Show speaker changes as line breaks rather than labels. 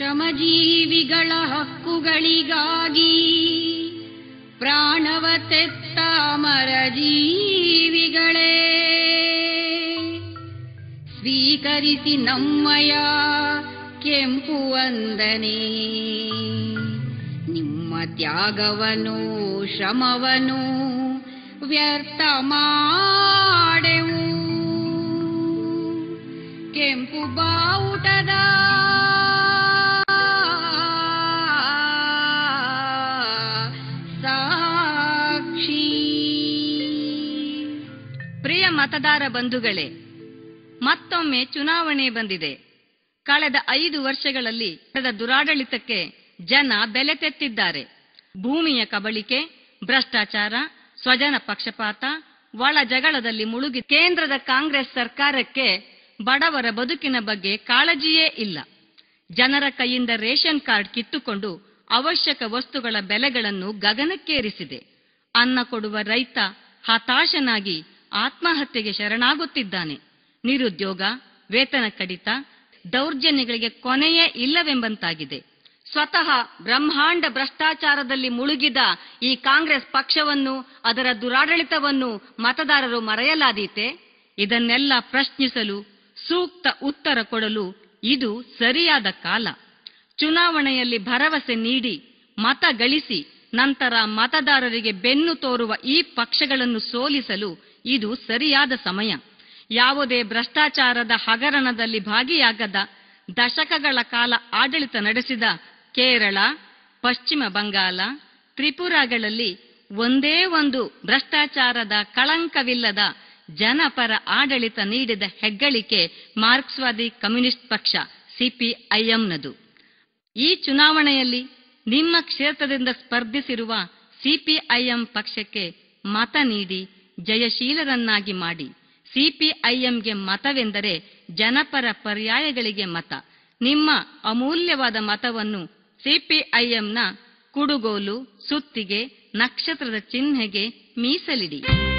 ಶ್ರಮಜೀವಿಗಳ ಹಕ್ಕುಗಳಿಗಾಗಿ ಪ್ರಾಣವ ತೆತ್ತ ಅಮರ ಜೀವಿಗಳೇ ಸ್ವೀಕರಿಸಿ ನಮ್ಮಯ ಕೆಂಪು ವಂದನೆ ನಿಮ್ಮ ತ್ಯಾಗವನು ಶ್ರಮವನು ವ್ಯರ್ಥ ಮಾಡೆವು ಕೆಂಪು ಬಾವುಟದ ಸಾಕ್ಷಿ
ಪ್ರಿಯ ಮತದಾರ ಬಂಧುಗಳೇ ಮತ್ತೊಮ್ಮೆ ಚುನಾವಣೆ ಬಂದಿದೆ ಕಳೆದ ಐದು ವರ್ಷಗಳಲ್ಲಿ ನಡೆದ ದುರಾಡಳಿತಕ್ಕೆ ಜನ ಬೆಲೆ ತೆತ್ತಿದ್ದಾರೆ ಭೂಮಿಯ ಕಬಳಿಕೆ ಭ್ರಷ್ಟಾಚಾರ ಸ್ವಜನ ಪಕ್ಷಪಾತ ಒಳ ಜಗಳದಲ್ಲಿ ಮುಳುಗಿ ಕೇಂದ್ರದ ಕಾಂಗ್ರೆಸ್ ಸರ್ಕಾರಕ್ಕೆ ಬಡವರ ಬದುಕಿನ ಬಗ್ಗೆ ಕಾಳಜಿಯೇ ಇಲ್ಲ ಜನರ ಕೈಯಿಂದ ರೇಷನ್ ಕಾರ್ಡ್ ಕಿತ್ತುಕೊಂಡು ಅವಶ್ಯಕ ವಸ್ತುಗಳ ಬೆಲೆಗಳನ್ನು ಗಗನಕ್ಕೇರಿಸಿದೆ ಅನ್ನ ಕೊಡುವ ರೈತ ಹತಾಶನಾಗಿ ಆತ್ಮಹತ್ಯೆಗೆ ಶರಣಾಗುತ್ತಿದ್ದಾನೆ ನಿರುದ್ಯೋಗ ವೇತನ ಕಡಿತ ದೌರ್ಜನ್ಯಗಳಿಗೆ ಕೊನೆಯೇ ಇಲ್ಲವೆಂಬಂತಾಗಿದೆ ಸ್ವತಃ ಬ್ರಹ್ಮಾಂಡ ಭ್ರಷ್ಟಾಚಾರದಲ್ಲಿ ಮುಳುಗಿದ ಈ ಕಾಂಗ್ರೆಸ್ ಪಕ್ಷವನ್ನು ಅದರ ದುರಾಡಳಿತವನ್ನು ಮತದಾರರು ಮರೆಯಲಾದೀತೆ ಇದನ್ನೆಲ್ಲ ಪ್ರಶ್ನಿಸಲು ಸೂಕ್ತ ಉತ್ತರ ಕೊಡಲು ಇದು ಸರಿಯಾದ ಕಾಲ ಚುನಾವಣೆಯಲ್ಲಿ ಭರವಸೆ ನೀಡಿ ಮತ ಗಳಿಸಿ ನಂತರ ಮತದಾರರಿಗೆ ಬೆನ್ನು ತೋರುವ ಈ ಪಕ್ಷಗಳನ್ನು ಸೋಲಿಸಲು ಇದು ಸರಿಯಾದ ಸಮಯ ಯಾವುದೇ ಭ್ರಷ್ಟಾಚಾರದ ಹಗರಣದಲ್ಲಿ ಭಾಗಿಯಾಗದ ದಶಕಗಳ ಕಾಲ ಆಡಳಿತ ನಡೆಸಿದ ಕೇರಳ ಪಶ್ಚಿಮ ಬಂಗಾಳ ತ್ರಿಪುರಾಗಳಲ್ಲಿ ಒಂದೇ ಒಂದು ಭ್ರಷ್ಟಾಚಾರದ ಕಳಂಕವಿಲ್ಲದ ಜನಪರ ಆಡಳಿತ ನೀಡಿದ ಹೆಗ್ಗಳಿಕೆ ಮಾರ್ಕ್ಸ್ವಾದಿ ಕಮ್ಯುನಿಸ್ಟ್ ಪಕ್ಷ ಸಿಪಿಐಎಂನದು ಈ ಚುನಾವಣೆಯಲ್ಲಿ ನಿಮ್ಮ ಕ್ಷೇತ್ರದಿಂದ ಸ್ಪರ್ಧಿಸಿರುವ ಸಿಪಿಐಎಂ ಪಕ್ಷಕ್ಕೆ ಮತ ನೀಡಿ ಜಯಶೀಲರನ್ನಾಗಿ ಮಾಡಿ ಸಿಪಿಐಎಂಗೆ ಮತವೆಂದರೆ ಜನಪರ ಪರ್ಯಾಯಗಳಿಗೆ ಮತ ನಿಮ್ಮ ಅಮೂಲ್ಯವಾದ ಮತವನ್ನು ಸಿಪಿಐಎಂನ ಕುಡುಗೋಲು ಸುತ್ತಿಗೆ ನಕ್ಷತ್ರದ ಚಿಹ್ನೆಗೆ ಮೀಸಲಿಡಿ